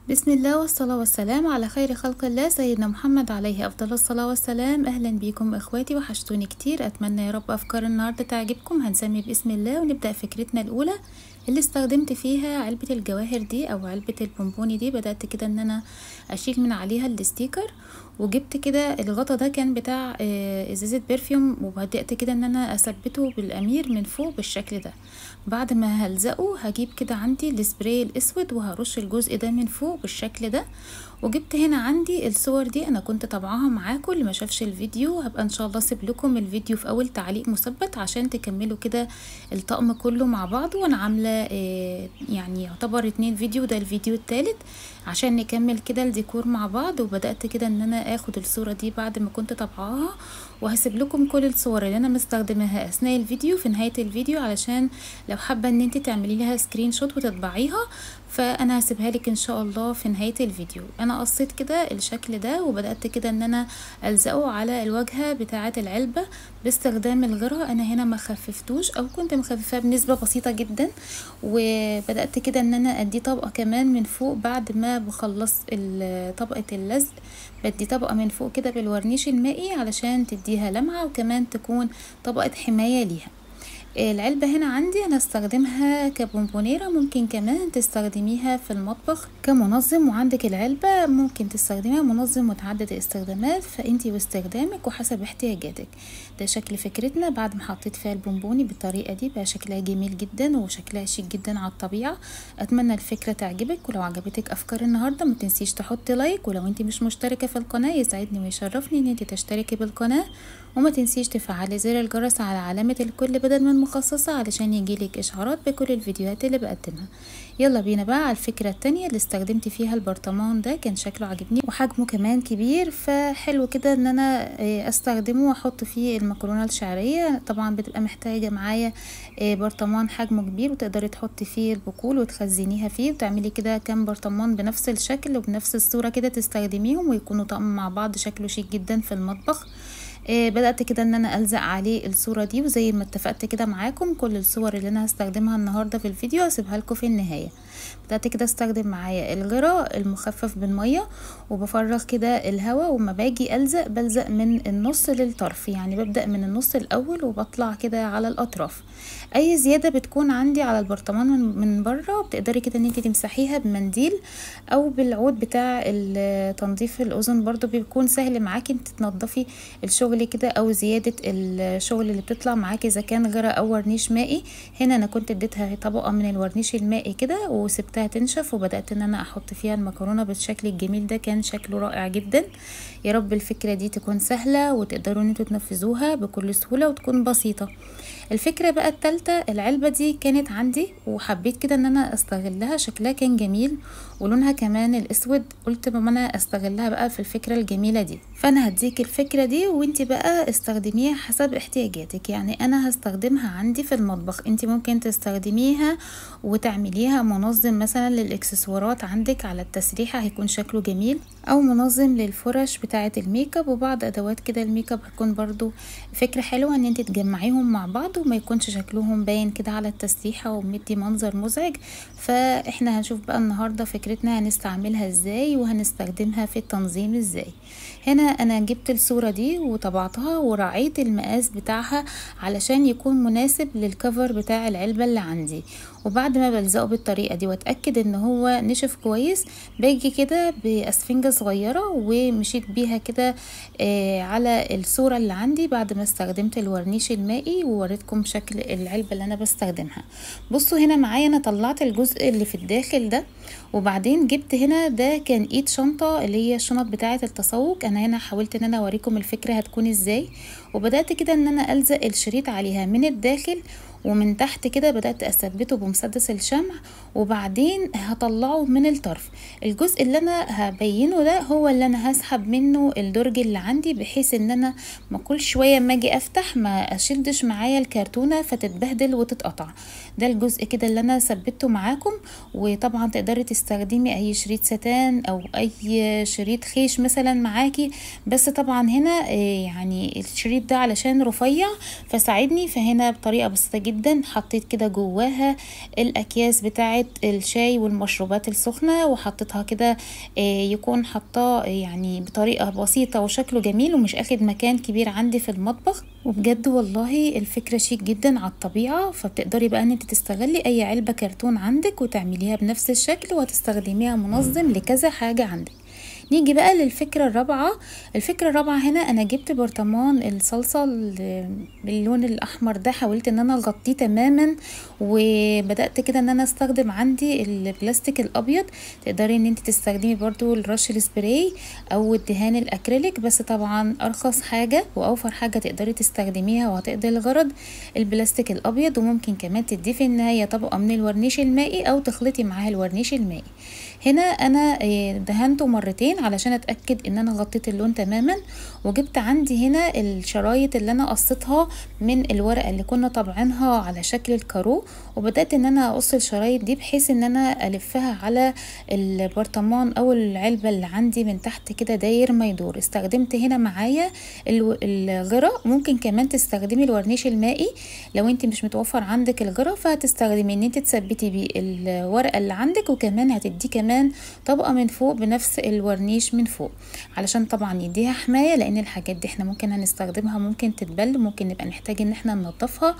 بسم الله والصلاة والسلام على خير خلق الله سيدنا محمد عليه أفضل الصلاة والسلام أهلا بيكم إخواتي وحشتوني كتير أتمنى يا رب أفكار النهاردة تعجبكم هنسمي بسم الله ونبدأ فكرتنا الأولى اللي استخدمت فيها علبة الجواهر دي أو علبة البونبوني دي بدأت كده إن أنا أشيل من عليها الستيكر وجبت كده الغطا ده كان بتاع آه، ازازة برفيوم وبدأت كده ان انا اثبته بالامير من فوق بالشكل ده بعد ما هلزقه هجيب كده عندي السبراي الاسود وهرش الجزء ده من فوق بالشكل ده وجبت هنا عندي الصور دي انا كنت طبعاها معاكم اللي ما شافش الفيديو هبقى ان شاء الله اسيب لكم الفيديو في اول تعليق مثبت عشان تكملوا كده الطقم كله مع بعض وانا عامله آه، يعني يعتبر اتنين فيديو ده الفيديو التالت عشان نكمل كده الديكور مع بعض وبدأت كده ان انا اخد الصورة دي بعد ما كنت طبعاها وهسيب لكم كل الصور اللي انا مستخدماها اثناء الفيديو في نهاية الفيديو علشان لو حابة ان انت تعملي لها سكرين شوت وتطبعيها فانا هسيبها لك ان شاء الله في نهاية الفيديو انا قصيت كده الشكل ده وبدأت كده ان انا الزقه على الواجهة بتاعة العلبة باستخدام الغرة انا هنا ما خففتوش او كنت مخففاه بنسبة بسيطة جدا وبدأت كده ان انا ادي طبقة كمان من فوق بعد ما بخلص ال- طبقة اللزق بدي طبقة من فوق كده بالورنيش المائي علشان تديها لمعة وكمان تكون طبقة حماية ليها العلبة هنا عندي أنا استخدمها كبونبونيرة ممكن كمان تستخدميها في المطبخ كمنظم وعندك العلبة ممكن تستخدميها منظم متعدد الاستخدامات فانتي واستخدامك وحسب احتياجاتك ده شكل فكرتنا بعد ما حطيت فيها البونبوني بالطريقة دي بقى شكلها جميل جدا وشكلها شيك جدا على الطبيعة أتمنى الفكرة تعجبك ولو عجبتك أفكار النهاردة ما تنسيش تحطي لايك ولو انتي مش مشتركة في القناة يسعدني ويشرفني ان انتي تشتركي بالقناة وما تنسيش تفعلي زر الجرس على علامة الكل بدل من مخصصة علشان يجيلك إشعارات بكل الفيديوهات اللي بقدمها يلا بينا بقى على الفكرة التانية اللي استخدمت فيها البرطمان ده كان شكله عجبني وحجمه كمان كبير فحلو كده ان انا آه، استخدمه واحط فيه المكرونة الشعرية طبعا بتبقى محتاجة معايا آه، برطمان حجمه كبير وتقدري تحطي فيه البقول وتخزنيها فيه وتعملي كده كام برطمان بنفس الشكل وبنفس الصورة كده تستخدميهم ويكونوا طقم مع بعض شكله شيك جدا في المطبخ آه، بدأت كده ان انا الزق عليه الصورة دي وزي ما اتفقت كده معاكم كل الصور اللي انا هستخدمها النهاردة في الفيديو هسيبها لكم في النهاية بدأت كده استخدم معايا الغرة المخفف بالمية وبفرغ كده الهواء وما باجي الزق بلزق من النص للطرف يعني ببدأ من النص الاول وبطلع كده على الاطراف اي زيادة بتكون عندي على البرطمان من, من بره بتقدري كده ان انت تمسحيها بمنديل او بالعود بتاع ال- تنظيف الاذن برضو بيكون سهل معاكي انت تنضفي الشغل كده او زيادة الشغل اللي بتطلع معاكي اذا كان غيره او ورنيش مائي هنا انا كنت اديتها طبقة من الورنيش المائي كده وسبتها تنشف وبدأت ان انا احط فيها المكرونة بالشكل الجميل ده كان شكله رائع جدا يا رب الفكرة دي تكون سهلة وتقدروا ان انتوا تنفذوها بكل سهولة وتكون بسيطة الفكرة بقى التالتة العلبة دي كانت عندي وحبيت كده ان انا استغلها شكلها كان جميل ولونها كمان الاسود قلت بما انا استغلها بقى في الفكرة الجميلة دي فانا هديك الفكرة دي وانت بقى استخدميها حسب احتياجاتك يعني انا هستخدمها عندي في المطبخ انت ممكن تستخدميها وتعمليها منظم مثلا للاكسسوارات عندك على التسريحة هيكون شكله جميل او منظم للفرش بتاعة الميك اب وبعض ادوات كده الميك اب هتكون برضو فكرة حلوة ان انت تجمعيهم مع بعض وما يكونش شكلهم باين كده على التسريحة ومدي منظر مزعج فاحنا هنشوف بقى النهاردة فكرتنا هنستعملها ازاي وهنستخدمها في التنظيم ازاي هنا انا جبت الصورة دي وطبعتها وراعيت المقاس بتاعها علشان يكون مناسب للكفر بتاع العلبة اللي عندي وبعد ما بلزقه بالطريقة دي واتأكد ان هو نشف كويس باجي كده بأسفنجة صغيرة ومشيت بيها كده آه على الصورة اللي عندي بعد ما استخدمت الورنيش المائي ووريتكم شكل العلبة اللي انا بستخدمها بصوا هنا معايا انا طلعت الجزء اللي في الداخل ده وبعدين جبت هنا ده كان ايد شنطة اللي هي الشنط بتاعة التسوق انا هنا حاولت ان انا اوريكم الفكرة هتكون ازاي وبدأت كده ان انا الزق الشريط عليها من الداخل ومن تحت كده بدأت أثبته بمسدس الشمع وبعدين هطلعه من الطرف الجزء اللي أنا هبينه ده هو اللي أنا هسحب منه الدرج اللي عندي بحيث إن أنا ما كل شوية ما أجي أفتح ما أشدش معايا الكرتونة فتتبهدل وتتقطع ده الجزء كده اللي أنا ثبته معاكم وطبعا تقدري تستخدمي أي شريط ستان أو أي شريط خيش مثلا معاكي بس طبعا هنا آه، يعني الشريط ده علشان رفيع فساعدني فهنا بطريقة بسيطة جدا حطيت كده جواها الاكياس بتاعه الشاي والمشروبات السخنه وحطيتها كده آه، يكون حطاه يعني بطريقه بسيطه وشكله جميل ومش اخد مكان كبير عندي في المطبخ وبجد والله الفكره شيك جدا على الطبيعه فبتقدري بقى ان انت تستغلي اي علبه كرتون عندك وتعمليها بنفس الشكل وتستخدميها منظم لكذا حاجه عندك نيجي بقى للفكرة الرابعة الفكرة الرابعة هنا انا جبت برطمان الصلصة باللون الاحمر ده حاولت ان انا اغطيه تماما وبدأت كده ان انا استخدم عندي البلاستيك الابيض تقدري ان انت تستخدمي برضو الرش السبراي او الدهان الاكريليك بس طبعا ارخص حاجة واوفر حاجة تقدري تستخدميها وهتقضي الغرض البلاستيك الابيض وممكن كمان تديه في النهاية طبقة من الورنيش المائي او تخلطي معاها الورنيش المائي هنا انا آه، دهنته مرتين علشان اتاكد ان انا غطيت اللون تماما وجبت عندي هنا الشرايط اللي انا قصيتها من الورقه اللي كنا طابعينها على شكل الكارو وبدات ان انا اقص الشرايط دي بحيث ان انا الفها على البرطمان او العلبه اللي عندي من تحت كده داير ما يدور استخدمت هنا معايا الغرة ممكن كمان تستخدمي الورنيش المائي لو انت مش متوفر عندك الغرة فهتستخدمي ان انت تثبتي بيه الورقه اللي عندك وكمان هتدي كمان طبقه من فوق بنفس الورنيش من فوق علشان طبعا يديها حمايه لان الحاجات دي احنا ممكن هنستخدمها ممكن تتبل ممكن نبقى نحتاج ان احنا ننضفها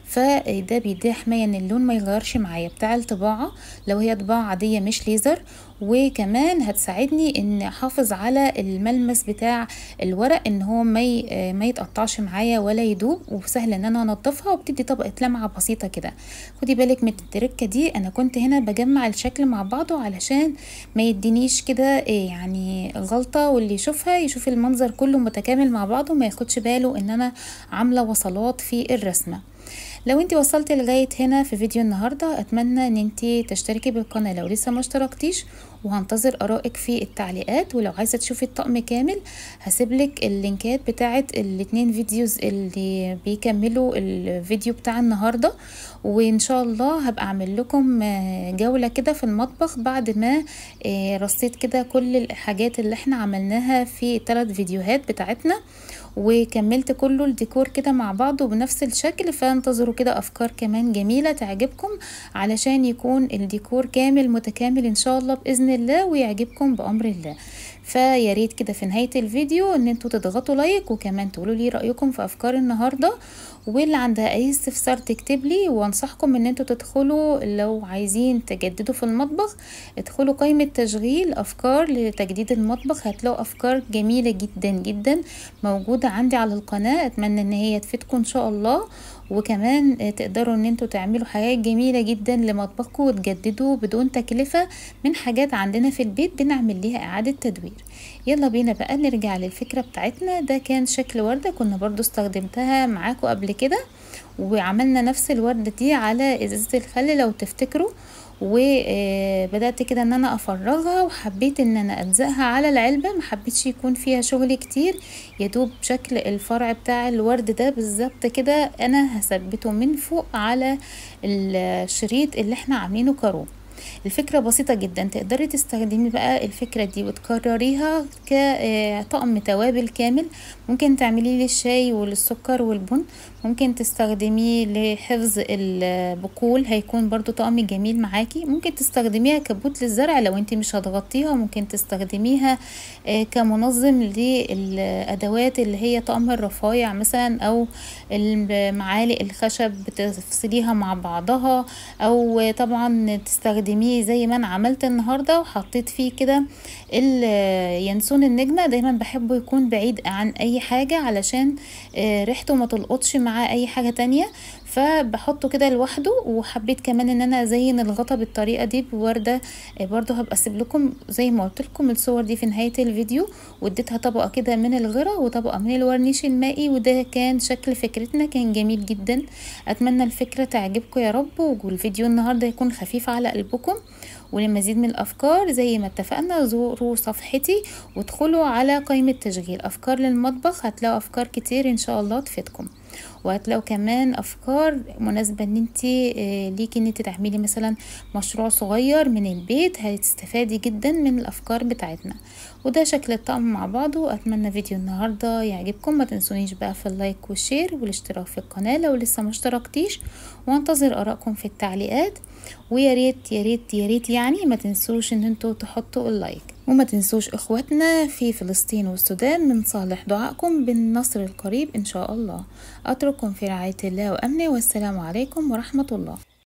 فده بيديها حمايه ان اللون ما يغيرش معايا بتاع الطباعه لو هي طباعه عاديه مش ليزر وكمان هتساعدني ان احافظ على الملمس بتاع الورق ان هو ما ما يتقطعش معايا ولا يدوب وسهل ان انا انضفها وبتدي طبقه لمعه بسيطه كده خدي بالك من التركه دي انا كنت هنا بجمع الشكل مع بعضه علشان ما يدينيش كده يعني غلطه واللي يشوفها يشوف المنظر كله متكامل مع بعضه ما ياخدش باله ان انا عامله وصلات في الرسمه لو انت وصلت لغايه هنا في فيديو النهارده اتمنى ان انت تشتركي بالقناه لو لسه ما اشتركتيش وهنتظر ارائك في التعليقات ولو عايزه تشوفي الطقم كامل هسيبلك اللينكات بتاعه الاتنين فيديوز اللي بيكملوا الفيديو بتاع النهارده وان شاء الله هبقى اعمل لكم جوله كده في المطبخ بعد ما رصيت كده كل الحاجات اللي احنا عملناها في الثلاث فيديوهات بتاعتنا وكملت كله الديكور كده مع بعضه بنفس الشكل فانتظروا كده افكار كمان جميله تعجبكم علشان يكون الديكور كامل متكامل ان شاء الله باذن الله ويعجبكم بامر الله فيا ريت كده في نهايه الفيديو ان انتوا تضغطوا لايك وكمان تقولوا لي رايكم في افكار النهارده واللي عندها اي استفسار تكتب لي وانصحكم ان انتوا تدخلوا لو عايزين تجددوا في المطبخ ادخلوا قائمه تشغيل افكار لتجديد المطبخ هتلاقوا افكار جميله جدا جدا موجوده عندي على القناه اتمنى ان هي تفيدكم ان شاء الله وكمان تقدروا ان انتوا تعملوا حاجات جميله جدا لمطبخكم وتجددوا بدون تكلفه من حاجات عندنا في البيت بنعمل ليها اعاده تدوير يلا بينا بقى نرجع للفكره بتاعتنا ده كان شكل ورده كنا برضو استخدمتها معاكم قبل كده وعملنا نفس الورده دي على ازازه الخل لو تفتكروا وبدات كده ان انا افرغها وحبيت ان انا الزقها على العلبه ما حبيتش يكون فيها شغل كتير يدوب شكل الفرع بتاع الورد ده بالظبط كده انا هثبته من فوق على الشريط اللي احنا عاملينه كارو الفكرة بسيطة جدا تقدري تستخدمي بقى الفكرة دي وتكرريها كطقم توابل كامل ممكن تعمليه للشاي وللسكر والبن ممكن تستخدميه لحفظ البقول هيكون برضو طقم جميل معاكي ممكن تستخدميها كبوت للزرع لو انت مش هتغطيها ممكن تستخدميها كمنظم للادوات اللي هي طقم الرفايع مثلا او المعالق الخشب بتفصليها مع بعضها او طبعا تستخدميه زي ما انا عملت النهارده وحطيت فيه كده ينسون النجمه دايما بحبه يكون بعيد عن اي حاجه علشان ريحته ما تلقطش معاه اي حاجه تانية فبحطه كده لوحده وحبيت كمان ان انا ازين الغطا بالطريقه دي بورده برضو هبقى اسيب لكم زي ما قلت لكم الصور دي في نهايه الفيديو واديتها طبقه كده من الغرة وطبقه من الورنيش المائي وده كان شكل فكرتنا كان جميل جدا اتمنى الفكره تعجبكم يا رب والفيديو النهارده يكون خفيف على قلبكم ولمزيد من الافكار زي ما اتفقنا زوروا صفحتي وادخلوا على قائمه تشغيل افكار للمطبخ هتلاقوا افكار كتير ان شاء الله تفيدكم وهتلاقوا كمان افكار مناسبه ان انت ليكي ان انت تعملي مثلا مشروع صغير من البيت هتستفادي جدا من الافكار بتاعتنا وده شكل الطقم مع بعضه اتمنى فيديو النهارده يعجبكم ما تنسونيش بقى في اللايك والشير والاشتراك في القناه لو لسه ما اشتركتيش وانتظر ارائكم في التعليقات ويا ريت يا ريت يا ريت يعني ما تنسوش ان انتوا تحطوا اللايك وما تنسوش اخواتنا في فلسطين والسودان من صالح دعائكم بالنصر القريب ان شاء الله اترككم في رعايه الله وامنه والسلام عليكم ورحمه الله